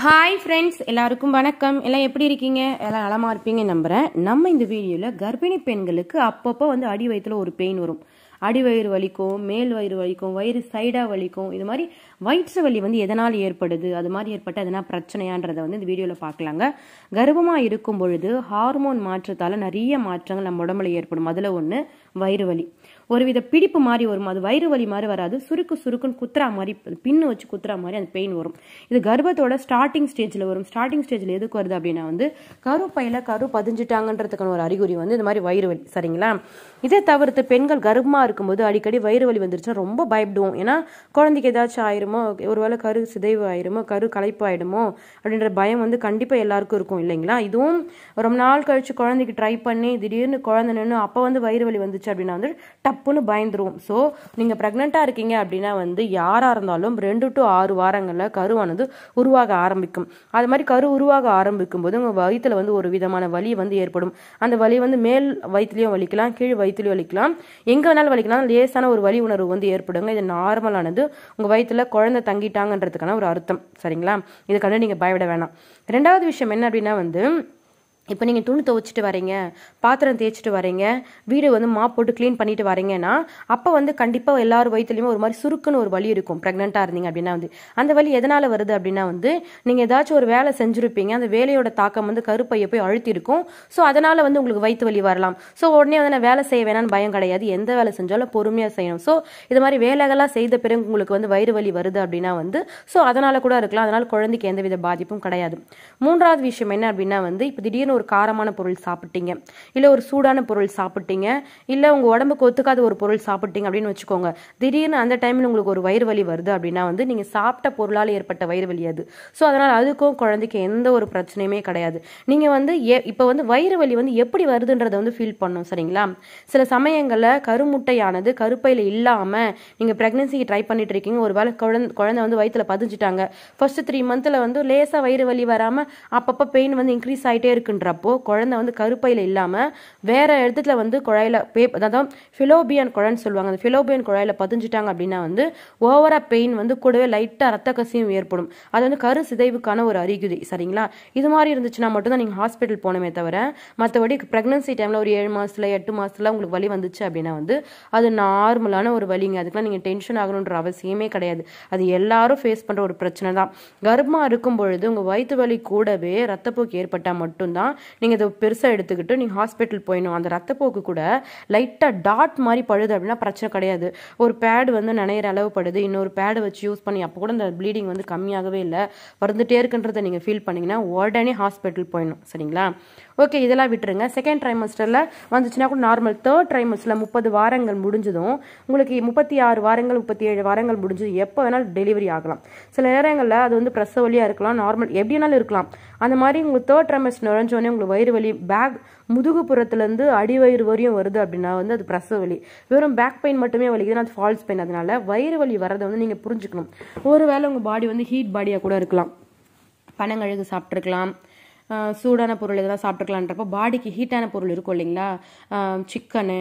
hi friends எல்லாருக்கும் வணக்கம் எல்லாம் எப்படி இருக்கீங்க எல்லாம் நலமா இருப்பீங்க நம்புறேன் நம்ம இந்த வீடியோவில் கர்ப்பிணி பெண்களுக்கு அப்பப்போ வந்து அடி வயிற்றுல ஒரு பெயின் வரும் அடி வயிறு வலிக்கும் மேல் வயிறு வலிக்கும் வயிறு சைடாக வலிக்கும் இது மாதிரி வயிற்று வலி வந்து எதனால் ஏற்படுது அது மாதிரி ஏற்பட்ட எதனா பிரச்சனையான்றதை வந்து இந்த வீடியோவில் பார்க்கலாங்க கர்ப்பமாக இருக்கும் பொழுது ஹார்மோன் மாற்றத்தால் நிறைய மாற்றங்கள் நம்ம உடம்புல ஏற்படும் அதில் ஒன்று வயிறு வலி ஒருவித பிடிப்பு மாதிரி வரும் அது வயிறு வலி மாதிரி வராது சுருக்கு சுருக்குன்னு குத்துறா மாதிரி பின்னு வச்சு குத்துறா மாதிரி அந்த பெயின் வரும் இது கர்ப்பத்தோட ஸ்டார்டிங் ஸ்டேஜில் வரும் ஸ்டார்டிங் ஸ்டேஜில் எதுக்கு வருது அப்படின்னா வந்து கருப்பையில் கரு பதிஞ்சிட்டாங்கன்றதுக்கான ஒரு அறிகுறி வந்து இந்த மாதிரி வயிறு வலி சரிங்களா இதை தவிர்த்து பெண்கள் கர்ப்பமாக இருக்கும்போது அடிக்கடி வயிறு வலி வந்துருச்சுன்னா ரொம்ப பயப்படுவோம் ஏன்னா குழந்தைக்கு ஏதாச்சும் ஆயிருமோ ஒருவேளை கரு சிதைவு ஆயிருமோ கரு களைப்பு ஆயிடுமோ அப்படின்ற பயம் வந்து கண்டிப்பாக எல்லாருக்கும் இருக்கும் இல்லைங்களா இதுவும் ரொம்ப நாள் கழிச்சு குழந்தைக்கு ட்ரை பண்ணி திடீர்னு குழந்தை நின்று அப்போ வந்து வயிறு வலி வந்துச்சு அப்படின்னா வந்து டப்புன்னு பயந்துருவோம் ஸோ நீங்கள் ப்ரெக்னெண்ட்டாக இருக்கீங்க அப்படின்னா வந்து யாராக இருந்தாலும் ரெண்டு டு ஆறு வாரங்களில் கருவானது உருவாக ஆரம்பிக்கும் அது மாதிரி கரு உருவாக ஆரம்பிக்கும் போது உங்கள் வயிற்றுல வந்து ஒரு விதமான வலி வந்து ஏற்படும் அந்த வலி வந்து மேல் வயிற்றுலையும் வலிக்கலாம் கீழ் வயிற்றுலையும் வலிக்கலாம் எங்கே வேணாலும் வலிக்கலாம் லேசான ஒரு வலி உணர்வு வந்து ஏற்படுங்க இது நார்மலானது உங்கள் வயிற்றுல குழந்தை தங்கிட்டாங்கன்றதுக்கான ஒரு அர்த்தம் சரிங்களா இதுக்கான நீங்கள் பயப்பட வேணாம் ரெண்டாவது விஷயம் என்ன அப்படின்னா வந்து இப்போ நீங்கள் துணி துவைச்சிட்டு வரீங்க பாத்திரம் தேய்ச்சிட்டு வரீங்க வீடு வந்து மாப் போட்டு க்ளீன் பண்ணிட்டு வரீங்கன்னா அப்போ வந்து கண்டிப்பாக எல்லாரும் வயிற்றுலையுமே ஒரு மாதிரி சுருக்குன்னு ஒரு வலி இருக்கும் ப்ரெக்னெண்ட்டாக இருந்தீங்க அப்படின்னா வந்து அந்த வலி எதனால் வருது அப்படின்னா வந்து நீங்கள் ஏதாச்சும் ஒரு வேலை செஞ்சுருப்பீங்க அந்த வேலையோட தாக்கம் வந்து கருப்பையை போய் அழுத்திருக்கும் ஸோ அதனால் வந்து உங்களுக்கு வயிற்று வலி வரலாம் ஸோ உடனே வந்து நான் வேலை செய்ய வேணாம்னு பயம் கிடையாது எந்த வேலை செஞ்சாலும் பொறுமையாக செய்யணும் ஸோ இது மாதிரி வேலைகள்லாம் செய்த பிறகு உங்களுக்கு வந்து வயிறு வலி வருது அப்படின்னா வந்து ஸோ அதனால் கூட இருக்கலாம் அதனால் குழந்தைக்கு எந்தவித பாதிப்பும் கிடையாது மூன்றாவது விஷயம் என்ன அப்படின்னா வந்து இப்போ திடீர்னு ஒரு காரமான பொருள் சாப்பிட்டீங்க இல்லை ஒரு சூடான பொருள் சாப்பிட்டீங்க இல்லை உங்கள் உடம்புக்கு ஒத்துக்காத ஒரு பொருள் சாப்பிட்டீங்க அப்படின்னு வச்சுக்கோங்க திடீர்னு அந்த டைமில் உங்களுக்கு ஒரு வயிறு வலி வருது அப்படின்னா வந்து நீங்கள் சாப்பிட்ட பொருளால் ஏற்பட்ட வயிறு வலி அது ஸோ அதனால் அதுக்கும் குழந்தைக்கு எந்த ஒரு பிரச்சனையுமே கிடையாது நீங்கள் வந்து ஏ இப்போ வந்து வயிறு வலி வந்து எப்படி வருதுன்றதை வந்து ஃபீல் பண்ணும் சரிங்களா சில சமயங்களில் கருமுட்டையானது கருப்பையில் இல்லாமல் நீங்கள் ப்ரெக்னன்சிக்கு ட்ரை பண்ணிட்டு இருக்கீங்க ஒரு வேளை குழந்தை குழந்தை வந்து வயிற்றுல பதிஞ்சிட்டாங்க ஃபர்ஸ்ட் த்ரீ மந்த்தில் வந்து லேசாக வயிறு வலி வராமல் அப்பப்போ பெயின் வந்து இன்க்ரீஸ் ஆகிட்டே இருக்குன்றப்போ குழந்தை வந்து கருப்பையில் இல்லாமல் வேற இடத்துல வந்து குழாயில் பே அதாவது ஃபிலோபியன் குழான்னு சொல்லுவாங்க அந்த ஃபிலோபியன் குழாயில் பதிஞ்சிட்டாங்க அப்படின்னா வந்து ஓவரா பெயின் வந்து கூடவே லைட்டாக ரத்த கசியும் ஏற்படும் அது வந்து கரு சிதைவுக்கான ஒரு அறிகுறி சரிங்களா இது மாதிரி இருந்துச்சுன்னா மட்டும்தான் நீங்கள் ஹாஸ்பிட்டல் போனமே தவிர மற்றபடி ப்ரெக்னன்சி டைமில் ஒரு ஏழு மாதத்துல எட்டு மாதத்துல உங்களுக்கு வலி வந்துச்சு அப்படின்னா வந்து அது நார்மலான ஒரு வலிங்க அதுக்கெல்லாம் நீங்கள் டென்ஷன் ஆகணுன்ற அவசியமே கிடையாது அது எல்லாரும் ஃபேஸ் பண்ணுற ஒரு பிரச்சனை தான் கர்ப்பமாக இருக்கும் பொழுது உங்கள் வயிற்று வலி கூடவே ரத்தப்போக்கு ஏற்பட்டால் மட்டும்தான் நீங்கள் இதை பெருசாக எடுத்துக்கிட்டு நீங்கள் ஹாஸ்பிட்டல் போயிடணும் அந்த ரத்தப்போக்கு கூட லைட்டாக டாட் மாதிரி பழுது அப்படின்னா பிரச்சனை கிடையாது ஒரு பேடு வந்து நினைகிற அளவு படுது இன்னொரு பேடு வச்சு யூஸ் பண்ணி அப்போ கூட இந்த ப்ளீடிங் வந்து கம்மியாகவே இல்லை வந்துட்டே இருக்குன்றதை நீங்கள் ஃபீல் பண்ணீங்கன்னா உடனே ஹாஸ்பிட்டல் போயிடணும் சரிங்களா ஓகே இதெல்லாம் விட்டுருங்க செகண்ட் ட்ரைமஸ்டரில் வந்துச்சுன்னா கூட நார்மல் தேர்ட் ட்ரைமஸ்டரில் முப்பது வாரங்கள் முடிஞ்சதும் உங்களுக்கு முப்பத்தி ஆறு வாரங்கள் முப்பத்தி ஏழு வாரங்கள் முடிஞ்சது எப்போ வேணாலும் டெலிவரி ஆகலாம் சில நேரங்களில் அது வந்து பிரசவ வழியாக இருக்கலாம் நார்மல் எப்படி வேணாலும் இருக்கலாம் அந்த மாதிரி உங்களுக்கு தேர்ட் ட்ரைமஸ்டர் நுழைஞ்சோடனே உங்களுக்கு வயிறு வலி பேக் முதுகு புறத்துலேருந்து அடி வயிறு வரையும் வருது அப்படின்னா வந்து அது பிரசவ வலி வெறும் பேக் பெயின் மட்டுமே வலிக்குதுன்னா அது ஃபால்ஸ் பெயின் அதனால வயிறு வலி வரதை வந்து நீங்கள் புரிஞ்சுக்கணும் ஒருவேளை உங்கள் பாடி வந்து ஹீட் பாடியாக கூட இருக்கலாம் பனங்கழுகு சாப்பிட்ருக்கலாம் சூடான பொருள் எதெல்லாம் சாப்பிட்டுக்கலான்றப்போ பாடிக்கு ஹீட்டான பொருள் இருக்கும் இல்லைங்களா சிக்கனு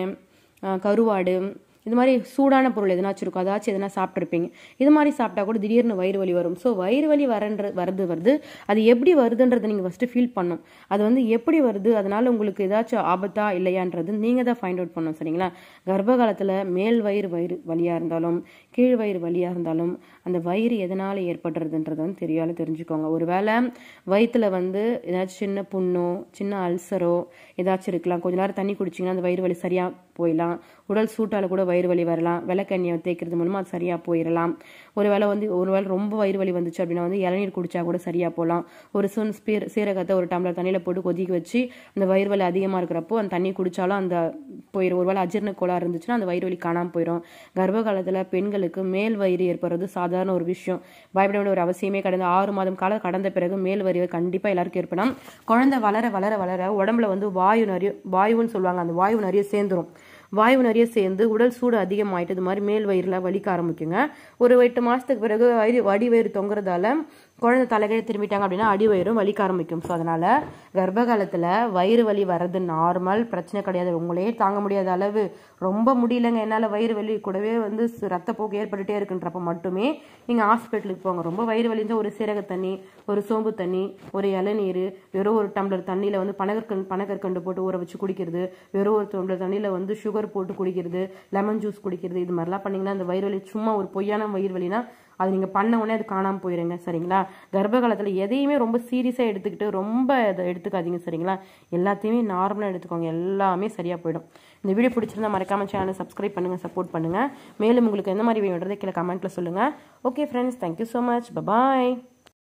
கருவாடு இது மாதிரி சூடான பொருள் எதனாச்சும் இருக்கும் அதாச்சும் எதனா சாப்பிட்ருப்பீங்க இது மாதிரி சாப்பிட்டா கூட திடீர்னு வயிறு வலி வரும் ஸோ வயிறு வலி வரன்ற வருது வருது அது எப்படி வருதுன்றதை நீங்கள் ஃபஸ்ட்டு ஃபீல் பண்ணும் அது வந்து எப்படி வருது அதனால உங்களுக்கு ஏதாச்சும் ஆபத்தா இல்லையான்றது நீங்கள் தான் ஃபைண்ட் அவுட் பண்ணணும் சரிங்களா கர்ப்ப காலத்தில் மேல் வயிறு வயிறு வலியாக இருந்தாலும் கீழ் வயிறு வலியாக இருந்தாலும் அந்த வயிறு எதனால் ஏற்படுறதுன்றது வந்து தெரியாத தெரிஞ்சுக்கோங்க ஒரு வேளை வயிற்றுல வந்து ஏதாச்சும் சின்ன புண்ணோ சின்ன அல்சரோ ஏதாச்சும் இருக்கலாம் கொஞ்ச நேரம் தண்ணி குடிச்சிங்கன்னா அந்த வயிறு வலி சரியாக போயிடலாம் உடல் சூட்டால் கூட வயிறு வலி வரலாம் விளக்கெண்ணெயை தேய்க்கிறது மூலமாக அது சரியாக போயிடலாம் ஒரு வேளை வந்து ஒரு வேளை ரொம்ப வயிறு வலி வந்துச்சு அப்படின்னா வந்து இளநீர் குடிச்சா கூட சரியாக போகலாம் ஒரு சுன் ஸ்பீர் சீரகத்தை ஒரு டம்ளர் தண்ணியில் போட்டு கொதிக்க வச்சு அந்த வயிறு வலி அதிகமாக இருக்கிறப்போ அந்த தண்ணி குடித்தாலும் அந்த போயிடும் ஒரு வேளை அஜீர்ண கோளாறு இருந்துச்சுன்னா அந்த வயிறு வலி காணாமல் போயிடும் கர்ப்ப காலத்தில் பெண்களுக்கு மேல் வயிறு ஏற்படுறது சாதாரண ஒரு விஷயம் பயப்பட வேண்டிய ஒரு அவசியமே கிடையாது ஆறு மாதம் காலம் கடந்த பிறகு மேல் வயிறு கண்டிப்பாக எல்லாருக்கும் ஏற்படும் குழந்தை வளர வளர வளர உடம்புல வந்து வாயு நிறைய வாயுன்னு சொல்லுவாங்க அந்த வாயு நிறைய சேர்ந்துரும் வாயு நிறைய சேர்ந்து உடல் சூடு அதிகமாயிட்டு இது மாதிரி மேல் வயிறுல வலிக்க ஆரம்பிக்குங்க ஒரு எட்டு மாசத்துக்கு பிறகு வயிறு வடி வயிறு தொங்குறதால குழந்தை தலைகீழ திரும்பிட்டாங்க அப்படின்னா அடி வயிறும் வலிக்க ஆரம்பிக்கும் ஸோ அதனால கர்ப்ப காலத்தில் வயிறு வலி வர்றது நார்மல் பிரச்சனை கிடையாது உங்களே தாங்க முடியாத அளவு ரொம்ப முடியலங்க என்னால் வயிறு வலி கூடவே வந்து சு- ரத்தப்போக்கு ஏற்பட்டுட்டே இருக்குன்றப்ப மட்டுமே நீங்கள் ஹாஸ்பிட்டலுக்கு போங்க ரொம்ப வயிறு வலிஞ்சா ஒரு சீரக தண்ணி ஒரு சோம்பு தண்ணி ஒரு இளநீர் வெறும் ஒரு டம்ளர் தண்ணியில் வந்து பனகற்கண்டு பனகற்கண்டு போட்டு ஊற வச்சு குடிக்கிறது வெறும் ஒரு டம்ளர் தண்ணியில் வந்து சுகர் போட்டு குடிக்கிறது லெமன் ஜூஸ் குடிக்கிறது இது மாதிரிலாம் பண்ணீங்கன்னா அந்த வயிறு வலி சும்மா ஒரு பொய்யான வயிறு வலினா அது நீங்கள் பண்ண உடனே அது காணாமல் போயிருங்க சரிங்களா கர்ப்ப காலத்தில் எதையுமே ரொம்ப சீரியஸாக எடுத்துக்கிட்டு ரொம்ப இதை எடுத்துக்காதீங்க சரிங்களா எல்லாத்தையுமே நார்மலாக எடுத்துக்கோங்க எல்லாமே சரியாக போயிடும் இந்த வீடியோ பிடிச்சிருந்தா மறக்காம சேனலை சப்ஸ்கிரைப் பண்ணுங்கள் சப்போர்ட் பண்ணுங்கள் மேலும் உங்களுக்கு எந்த மாதிரி வேணுன்றதை கீழே கமெண்ட்டில் சொல்லுங்கள் okay friends thank you so much bye bye